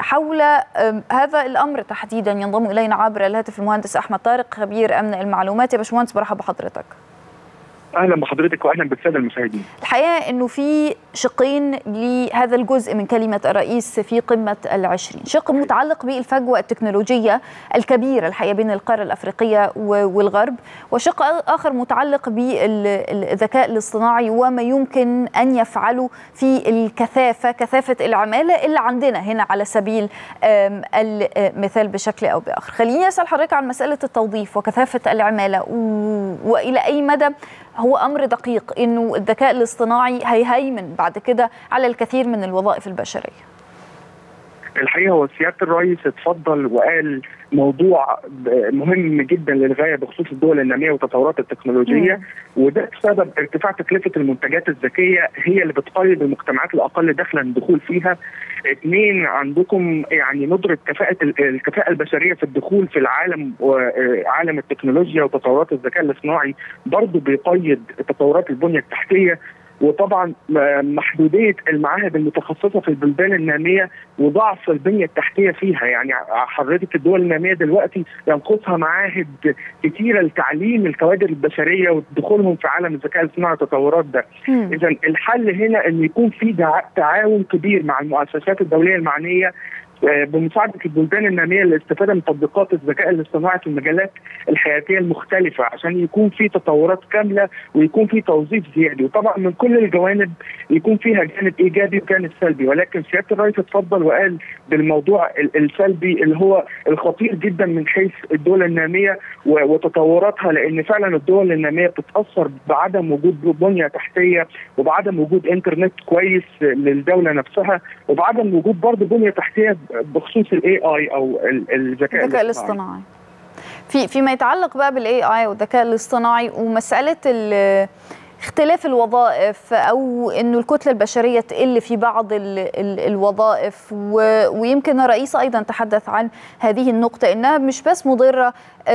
حول هذا الامر تحديدا ينضم الينا عبر الهاتف المهندس احمد طارق خبير امن المعلومات يا باشمهندس برحب بحضرتك اهلا بحضرتك واهلا بالساده المشاهدين. الحقيقه انه في شقين لهذا الجزء من كلمه الرئيس في قمه العشرين، شق متعلق بالفجوه التكنولوجيه الكبيره الحقيقه بين القاره الافريقيه والغرب، وشق اخر متعلق بالذكاء الاصطناعي وما يمكن ان يفعله في الكثافه، كثافه العماله اللي عندنا هنا على سبيل المثال بشكل او باخر. خليني اسال حضرتك عن مساله التوظيف وكثافه العماله والى اي مدى هو امر دقيق انه الذكاء الاصطناعي هيهيمن بعد كده على الكثير من الوظائف البشريه الحقيقه هو سياده الرئيس اتفضل وقال موضوع مهم جدا للغايه بخصوص الدول الناميه والتطورات التكنولوجيه مم. وده بسبب ارتفاع تكلفه المنتجات الذكيه هي اللي بتقيد المجتمعات الاقل دخلا الدخول فيها. اثنين عندكم يعني ندره كفاءه الكفاءه البشريه في الدخول في العالم عالم التكنولوجيا وتطورات الذكاء الاصطناعي برضه بيقيد تطورات البنيه التحتيه وطبعا محدوديه المعاهد المتخصصه في البلدان الناميه وضعف البنيه التحتيه فيها يعني حضرتك الدول الناميه دلوقتي ينقصها معاهد كثيره لتعليم الكوادر البشريه ودخولهم في عالم الذكاء الاصطناعي والتطورات ده. اذا الحل هنا ان يكون في تعاون كبير مع المؤسسات الدوليه المعنيه بمساعده البلدان الناميه للاستفاده من تطبيقات الذكاء الاصطناعي في المجالات الحياتيه المختلفه عشان يكون في تطورات كامله ويكون في توظيف زيادي وطبعا من كل الجوانب يكون فيها جانب ايجابي وجانب سلبي ولكن سياده الرئيس اتفضل وقال بالموضوع السلبي اللي هو الخطير جدا من حيث الدول الناميه وتطوراتها لان فعلا الدول الناميه بتتاثر بعدم وجود بنيه تحتيه وبعدم وجود انترنت كويس للدوله نفسها وبعدم وجود برضه بنيه تحتيه بخصوص الاي اي او الذكاء الذكاء الاصطناعي في فيما يتعلق بقى بالاي اي والذكاء الاصطناعي ومساله اختلاف الوظائف او انه الكتله البشريه تقل في بعض ال ال الوظائف ويمكن الرئيس ايضا تحدث عن هذه النقطه انها مش بس مضره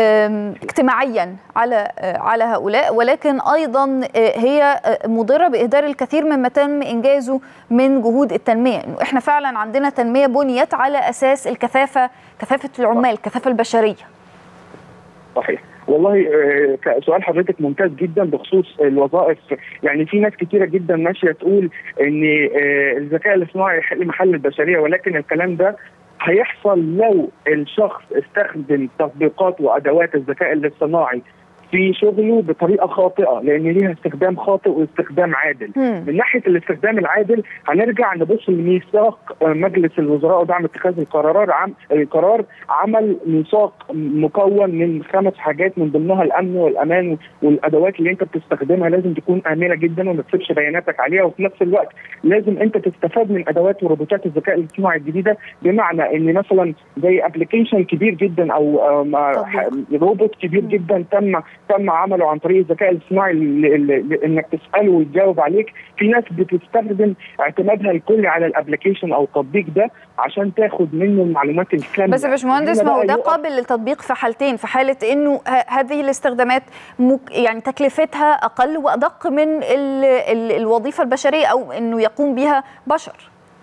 اجتماعيا على على هؤلاء ولكن ايضا هي مضره باهدار الكثير مما تم انجازه من جهود التنميه انه احنا فعلا عندنا تنميه بنيت على اساس الكثافه كثافه العمال الكثافه البشريه صحيح والله سؤال حضرتك ممتاز جدا بخصوص الوظائف يعني في ناس كتيره جدا ماشيه تقول ان الذكاء الاصطناعي يحل محل البشريه ولكن الكلام ده هيحصل لو الشخص استخدم تطبيقات وادوات الذكاء الاصطناعي في شغله بطريقه خاطئه لان ليها استخدام خاطئ واستخدام عادل. مم. من ناحيه الاستخدام العادل هنرجع نبص لميثاق مجلس الوزراء ودعم اتخاذ القرارات عم القرار عمل ميثاق مكون من خمس حاجات من ضمنها الامن والامان والادوات اللي انت بتستخدمها لازم تكون امنه جدا وما تسيبش بياناتك عليها وفي نفس الوقت لازم انت تستفاد من ادوات وروبوتات الذكاء الاصطناعي الجديده بمعنى ان مثلا زي ابلكيشن كبير جدا او روبوت كبير جدا تم تم عمله عن طريق الذكاء الاصطناعي انك تساله ويجاوب عليك في ناس بتستخدم اعتمادها الكلي على الابلكيشن او التطبيق ده عشان تاخد منه المعلومات الكامله بس يا باشمهندس ما هو ده قابل للتطبيق في حالتين في حاله انه هذه الاستخدامات مك يعني تكلفتها اقل وادق من ال ال الوظيفه البشريه او انه يقوم بها بشر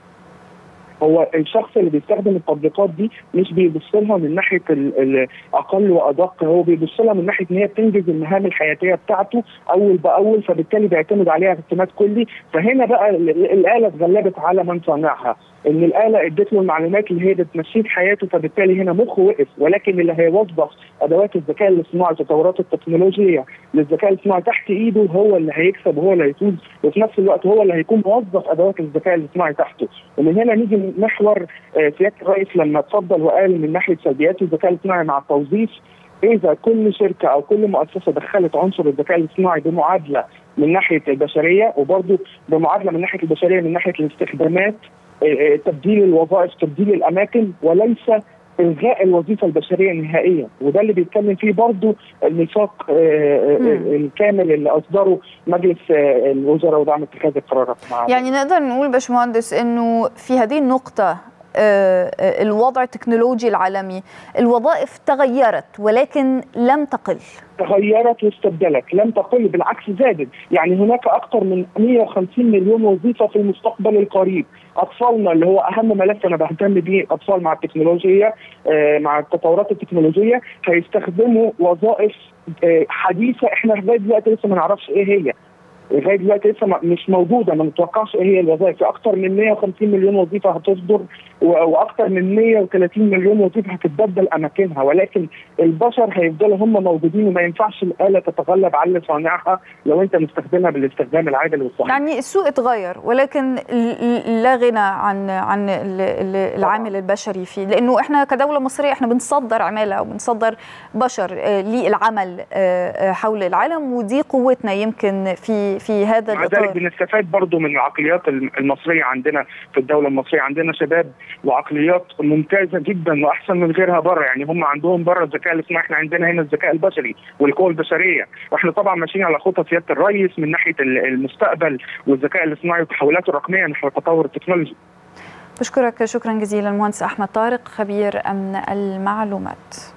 هو الشخص اللي بيستخدم التطبيقات دي مش بيبص لها من ناحيه الاقل وادق هو بيبص لها من ناحيه ان هي بتنجز المهام الحياتيه بتاعته اول باول فبالتالي بيعتمد عليها اعتماد كلي فهنا بقى الاله اتغلبت على من صنعها ان الاله ادت له المعلومات اللي هي بتمشيه في حياته فبالتالي هنا مخه وقف ولكن اللي هيوظف ادوات الذكاء الاصطناعي التطورات التكنولوجيه للذكاء الاصطناعي تحت ايده هو اللي هيكسب وهو اللي هيفوز وفي نفس الوقت هو اللي هيكون موظف ادوات الذكاء الاصطناعي تحته ومن هنا نيجي محور سياده الرئيس لما اتفضل وقال من ناحيه سلبيات الذكاء الاصطناعي مع التوظيف اذا كل شركه او كل مؤسسه دخلت عنصر الذكاء الاصطناعي بمعادله من ناحيه البشريه وبرضه بمعادله من ناحيه البشريه من ناحيه الاستخدامات تبديل الوظائف تبديل الاماكن وليس الغاء الوظيفه البشريه نهائيا وده اللي بيتكلم فيه برضه الميثاق الكامل اللي اصدره مجلس الوزراء ودعم اتخاذ القرارات يعني نقدر نقول باشمهندس انه في هذه النقطه الوضع التكنولوجي العالمي الوظائف تغيرت ولكن لم تقل تغيرت واستبدلت لم تقل بالعكس زادت يعني هناك اكثر من 150 مليون وظيفه في المستقبل القريب اطفالنا اللي هو اهم ملف انا بهتم بيه اطفال مع التكنولوجيا آه، مع التطورات التكنولوجيه هيستخدموا وظائف آه، حديثه احنا لغايه دلوقتي لسه ما نعرفش ايه هي لغايه دلوقتي لسه ما- مش موجوده ما نتوقعش ايه هي الوظائف في اكثر من 150 مليون وظيفه هتصدر و- واكثر من 130 مليون وظيفه هتتبدل اماكنها ولكن البشر هيفضلوا هم موجودين وما ينفعش الاله تتغلب على صانعها لو انت مستخدمها بالاستخدام العادل والصحيح يعني السوق اتغير ولكن ل- لا غنى عن عن ال- ال- العامل البشري فيه لانه احنا كدوله مصريه احنا بنصدر عماله وبنصدر بشر آه، للعمل آه، آه، حول العالم ودي قوتنا يمكن في في هذا مع ذلك الاطار بنستفاد برضو من العقليات الم- المصريه عندنا في الدوله المصريه عندنا شباب وعقليات ممتازه جدا واحسن من غيرها بره يعني هم عندهم بره الذكاء الاصطناعي احنا عندنا هنا الذكاء البشري والقوى البشريه واحنا طبعا ماشيين على خطى سياده الرئيس من ناحيه ال- المستقبل والذكاء الاصطناعي والتحولاته الرقميه نحو التطور التكنولوجي بشكرك شكرا جزيلا المهندس احمد طارق خبير امن المعلومات